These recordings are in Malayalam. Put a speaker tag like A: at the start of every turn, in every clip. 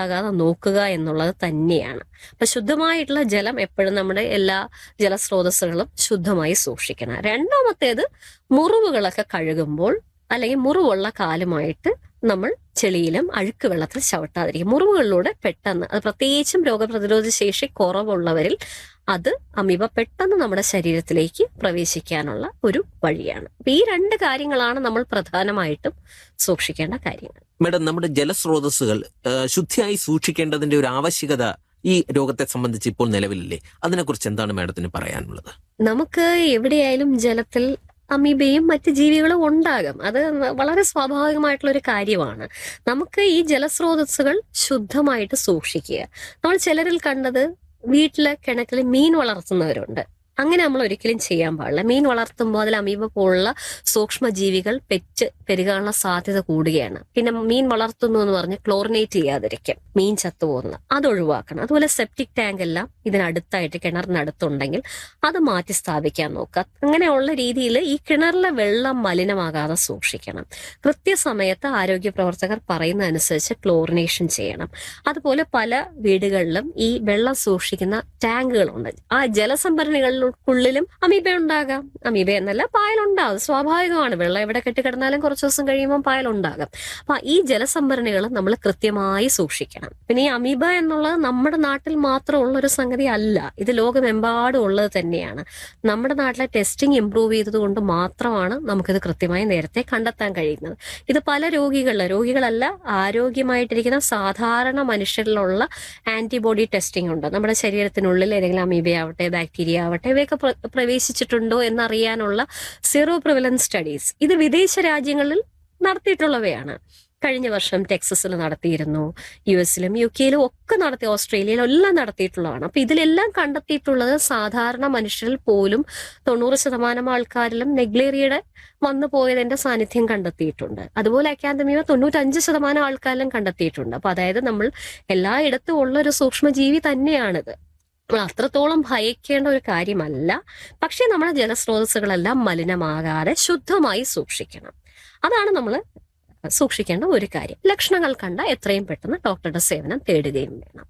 A: ഉണ്ടാകാതെ നോക്കുക എന്നുള്ളത് തന്നെയാണ് അപ്പൊ ശുദ്ധമായിട്ടുള്ള ജലം എപ്പോഴും നമ്മുടെ എല്ലാ ജലസ്രോതസ്സുകളും ശുദ്ധമായി സൂക്ഷിക്കണം രണ്ടാമത്തേത് മുറിവുകളൊക്കെ കഴുകുമ്പോൾ അല്ലെങ്കിൽ മുറിവുള്ള കാലുമായിട്ട് നമ്മൾ ചെളിയിലും അഴുക്ക് വെള്ളത്തിൽ ചവിട്ടാതിരിക്കും മുറിവുകളിലൂടെ പെട്ടെന്ന് അത് പ്രത്യേകിച്ചും രോഗപ്രതിരോധ ശേഷി കുറവുള്ളവരിൽ അത് അമീബ പെട്ടെന്ന് നമ്മുടെ ശരീരത്തിലേക്ക് പ്രവേശിക്കാനുള്ള ഒരു വഴിയാണ് അപ്പൊ ഈ രണ്ട് കാര്യങ്ങളാണ് നമ്മൾ പ്രധാനമായിട്ടും സൂക്ഷിക്കേണ്ട കാര്യങ്ങൾ
B: മേഡം നമ്മുടെ ജലസ്രോതസ്സുകൾ ആ, ശുദ്ധിയായി സൂക്ഷിക്കേണ്ടതിന്റെ ഒരു ആവശ്യകത ഈ രോഗത്തെ സംബന്ധിച്ച് ഇപ്പോൾ നിലവിലില്ലേ അതിനെക്കുറിച്ച് എന്താണ് മേഡത്തിന് പറയാനുള്ളത്
A: നമുക്ക് എവിടെയായാലും ജലത്തിൽ അമീബയും മറ്റ് ജീവികളും ഉണ്ടാകും അത് വളരെ സ്വാഭാവികമായിട്ടുള്ള ഒരു കാര്യമാണ് നമുക്ക് ഈ ജലസ്രോതസ്സുകൾ ശുദ്ധമായിട്ട് സൂക്ഷിക്കുക നമ്മൾ ചിലരിൽ കണ്ടത് വീട്ടിലെ കിണറ്റിൽ മീൻ വളർത്തുന്നവരുണ്ട് അങ്ങനെ നമ്മൾ ഒരിക്കലും ചെയ്യാൻ പാടില്ല മീൻ വളർത്തുമ്പോൾ അതിൽ അമീബ പോലുള്ള സൂക്ഷ്മജീവികൾ പെറ്റ് പെരുകാനുള്ള സാധ്യത കൂടുകയാണ് പിന്നെ മീൻ വളർത്തുന്നു എന്ന് പറഞ്ഞ് ക്ലോറിനേറ്റ് ചെയ്യാതിരിക്കും മീൻ ചത്തുപോകുന്നത് അത് ഒഴിവാക്കണം അതുപോലെ സെപ്റ്റിക് ടാങ്ക് എല്ലാം ഇതിനടുത്തായിട്ട് കിണറിനടുത്തുണ്ടെങ്കിൽ അത് മാറ്റി സ്ഥാപിക്കാൻ നോക്കുക അങ്ങനെയുള്ള രീതിയിൽ ഈ കിണറിലെ വെള്ളം മലിനമാകാതെ സൂക്ഷിക്കണം കൃത്യസമയത്ത് ആരോഗ്യ പ്രവർത്തകർ പറയുന്ന അനുസരിച്ച് ക്ലോറിനേഷൻ ചെയ്യണം അതുപോലെ പല വീടുകളിലും ഈ വെള്ളം സൂക്ഷിക്കുന്ന ടാങ്കുകളുണ്ട് ആ ജലസംഭരണികളിലുള്ളിലും അമീബ ഉണ്ടാകാം അമീബ എന്നല്ല പായലുണ്ടാകും സ്വാഭാവികമാണ് വെള്ളം എവിടെ കെട്ടിക്കിടന്നാലും കുറച്ച് ദിവസം കഴിയുമ്പോൾ പായലുണ്ടാകാം അപ്പൊ ഈ ജലസംഭരണികൾ നമ്മൾ കൃത്യമായി സൂക്ഷിക്കണം പിന്നെ ഈ അമീബ എന്നുള്ളത് നമ്മുടെ നാട്ടിൽ മാത്രമുള്ള ഒരു സംഗതി അല്ല ഇത് ലോകമെമ്പാടും ഉള്ളത് തന്നെയാണ് നമ്മുടെ നാട്ടിലെ ടെസ്റ്റിംഗ് ഇംപ്രൂവ് ചെയ്തത് കൊണ്ട് മാത്രമാണ് നമുക്കിത് കൃത്യമായി നേരത്തെ കണ്ടെത്താൻ കഴിയുന്നത് ഇത് പല രോഗികളിൽ രോഗികളല്ല ആരോഗ്യമായിട്ടിരിക്കുന്ന സാധാരണ മനുഷ്യരിലുള്ള ആന്റിബോഡി ടെസ്റ്റിംഗ് ഉണ്ട് നമ്മുടെ ശരീരത്തിനുള്ളിൽ ഏതെങ്കിലും അമീബ ആവട്ടെ ബാക്ടീരിയ ആവട്ടെ ഇവയൊക്കെ പ്ര- പ്രവേശിച്ചിട്ടുണ്ടോ എന്നറിയാനുള്ള സീറോ പ്രിവലൻസ് സ്റ്റഡീസ് ഇത് വിദേശ രാജ്യങ്ങളിൽ നടത്തിയിട്ടുള്ളവയാണ് കഴിഞ്ഞ വർഷം ടെക്സസിൽ നടത്തിയിരുന്നു യു എസിലും യു കെയിലും ഒക്കെ നടത്തി ഓസ്ട്രേലിയയിലും എല്ലാം നടത്തിയിട്ടുള്ളതാണ് അപ്പൊ ഇതിലെല്ലാം കണ്ടെത്തിയിട്ടുള്ളത് സാധാരണ മനുഷ്യരിൽ പോലും തൊണ്ണൂറ് ശതമാനം ആൾക്കാരിലും നെഗ്ലേറിയയുടെ വന്നു പോയതിന്റെ സാന്നിധ്യം കണ്ടെത്തിയിട്ടുണ്ട് അതുപോലെ അക്കാദമിയോ തൊണ്ണൂറ്റഞ്ച് ശതമാനം ആൾക്കാരിലും കണ്ടെത്തിയിട്ടുണ്ട് അപ്പൊ അതായത് നമ്മൾ എല്ലായിടത്തും ഉള്ള ഒരു സൂക്ഷ്മജീവി തന്നെയാണിത് നമ്മൾ അത്രത്തോളം ഭയക്കേണ്ട ഒരു കാര്യമല്ല പക്ഷെ നമ്മുടെ ജലസ്രോതസ്സുകളെല്ലാം മലിനമാകാതെ ശുദ്ധമായി സൂക്ഷിക്കണം അതാണ് നമ്മൾ സൂക്ഷിക്കേണ്ട ഒരു കാര്യം ലക്ഷണങ്ങൾ കണ്ട എത്രയും പെട്ടെന്ന് ഡോക്ടറുടെ സേവനം തേടുകയും വേണം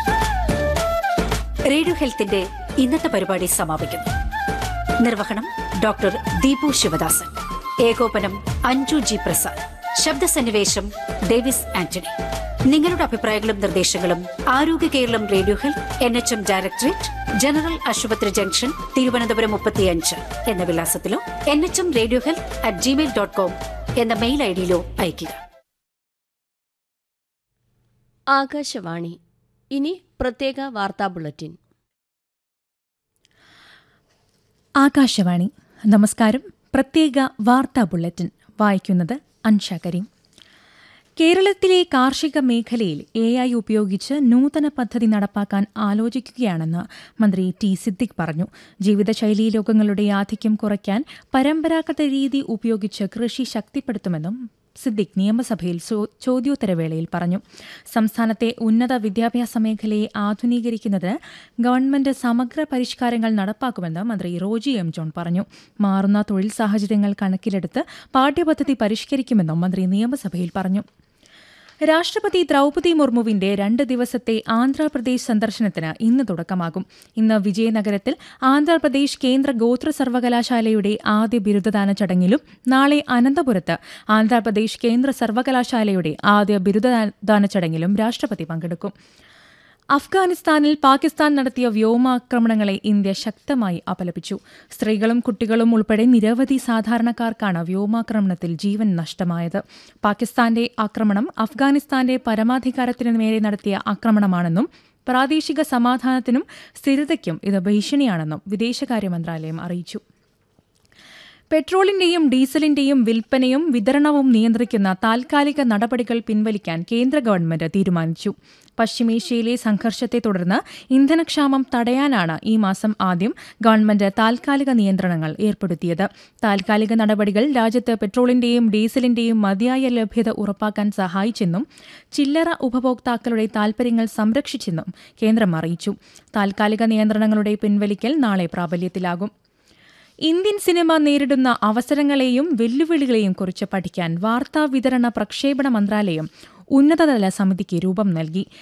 C: റേഡിയോ ഹെൽത്തിന്റെ ഇന്നത്തെ പരിപാടി സമാപിക്കുന്നു നിർവഹണം ഡോക്ടർ ദീപു ശിവദാസൻ ഏകോപനം അഞ്ജു ജി പ്രസാദ് ശബ്ദസന്നിവേശം ഡേവിസ് ആന്റണി നിങ്ങളുടെ അഭിപ്രായങ്ങളും നിർദ്ദേശങ്ങളും ആരോഗ്യ Keralam radio health N H M directorate general ആശുപത്രി ജംഗ്ഷൻ തിരുവനന്തപുരം മുപ്പത്തിയഞ്ച് എന്ന വിലാസത്തിലോ N H M radio health at Gmail dot com എന്ന മെയിൽ ഐ ഡിയിലോ അയയ്ക്കുക
D: ആകാശവാണി ഇനി പ്രത്യേക വാർത്താ ബുള്ളറ്റിൻ
E: ആകാശവാണി നമസ്കാരം പ്രത്യേക വാർത്താ ബുള്ളറ്റിൻ വായിക്കുന്നത് അൻഷ കരീം കേരളത്തിലെ കാർഷിക മേഖലയിൽ എ ഐ ഉപയോഗിച്ച് നൂതന പദ്ധതി നടപ്പാക്കാൻ ആലോചിക്കുകയാണെന്ന് മന്ത്രി ടി സിദ്ദിഖ് പറഞ്ഞു ജീവിതശൈലീ രോഗങ്ങളുടെ ആധിക്യം കുറയ്ക്കാൻ പരമ്പരാഗത രീതി ഉപയോഗിച്ച് കൃഷി ശക്തിപ്പെടുത്തുമെന്നും സിദ്ദിഖ് നിയമസഭയിൽ ചോ- ചോദ്യോത്തരവേളയിൽ പറഞ്ഞു സംസ്ഥാനത്തെ ഉന്നത വിദ്യാഭ്യാസ മേഖലയെ ആധുനീകരിക്കുന്നതിന് ഗവൺമെന്റ് സമഗ്ര പരിഷ്കാരങ്ങൾ നടപ്പാക്കുമെന്ന് മന്ത്രി റോജി എം ജോൺ പറഞ്ഞു മാറുന്ന തൊഴിൽ സാഹചര്യങ്ങൾ കണക്കിലെടുത്ത് പാഠ്യപദ്ധതി പരിഷ്കരിക്കുമെന്നും മന്ത്രി നിയമസഭയിൽ പറഞ്ഞു രാഷ്ട്രപതി ദ്രൗപതി മുർമുവിന്റെ രണ്ട് ദിവസത്തെ ആന്ധ്രാപ്രദേശ് സന്ദർശനത്തിന് ഇന്ന് തുടക്കമാകും ഇന്ന് വിജയനഗരത്തിൽ ആന്ധ്രാപ്രദേശ് കേന്ദ്ര ഗോത്ര സർവകലാശാലയുടെ ആദ്യ ബിരുദദാന ചടങ്ങിലും നാളെ അനന്തപുരത്ത് ആന്ധ്രാപ്രദേശ് കേന്ദ്ര സർവകലാശാലയുടെ ആദ്യ ബിരുദദാന ചടങ്ങിലും രാഷ്ട്രപതി പങ്കെടുക്കും അഫ്ഗാനിസ്ഥാനിൽ പാകിസ്ഥാൻ നടത്തിയ വ്യോമാക്രമണങ്ങളെ ഇന്ത്യ ശക്തമായി അപലപിച്ചു സ്ത്രീകളും കുട്ടികളും ഉൾപ്പെടെ നിരവധി സാധാരണക്കാർക്കാണ് വ്യോമാക്രമണത്തിൽ ജീവൻ നഷ്ടമായത് പാകിസ്ഥാന്റെ ആക്രമണം അഫ്ഗാനിസ്ഥാന്റെ പരമാധികാരത്തിനു നേരെ നടത്തിയ ആക്രമണമാണെന്നും പ്രാദേശിക സമാധാനത്തിനും സ്ഥിരതയ്ക്കും ഇത് ഭീഷണിയാണെന്നും വിദേശകാര്യ മന്ത്രാലയം അറിയിച്ചു പെട്രോളിന്റെയും ഡീസലിന്റെയും വിൽപ്പനയും വിതരണവും നിയന്ത്രിക്കുന്ന താൽക്കാലിക നടപടികൾ പിൻവലിക്കാൻ കേന്ദ്ര ഗവൺമെന്റ് തീരുമാനിച്ചു പശ്ചിമേഷ്യയിലെ സംഘർഷത്തെ തുടർന്ന് ഇന്ധനക്ഷാമം തടയാനാണ് ഈ മാസം ആദ്യം ഗവൺമെന്റ് താൽക്കാലിക നിയന്ത്രണങ്ങൾ ഏർപ്പെടുത്തിയത് താൽക്കാലിക നടപടികൾ രാജ്യത്ത് പെട്രോളിന്റെയും ഡീസലിന്റെയും മതിയായ ലഭ്യത ഉറപ്പാക്കാൻ സഹായിച്ചെന്നും ചില്ലറ ഉപഭോക്താക്കളുടെ താൽപര്യങ്ങൾ സംരക്ഷിച്ചെന്നും കേന്ദ്രം അറിയിച്ചു താൽക്കാലിക നിയന്ത്രണങ്ങളുടെ പിൻവലിക്കൽ നാളെ പ്രാബല്യത്തിലാകും ഇന്ത്യൻ സിനിമ നേരിടുന്ന അവസരങ്ങളെയും വെല്ലുവിളികളെയും കുറിച്ച് പഠിക്കാൻ വാർത്താ വിതരണ പ്രക്ഷേപണ മന്ത്രാലയം ഉന്നതതല സമിതിക്ക് രൂപം നൽകി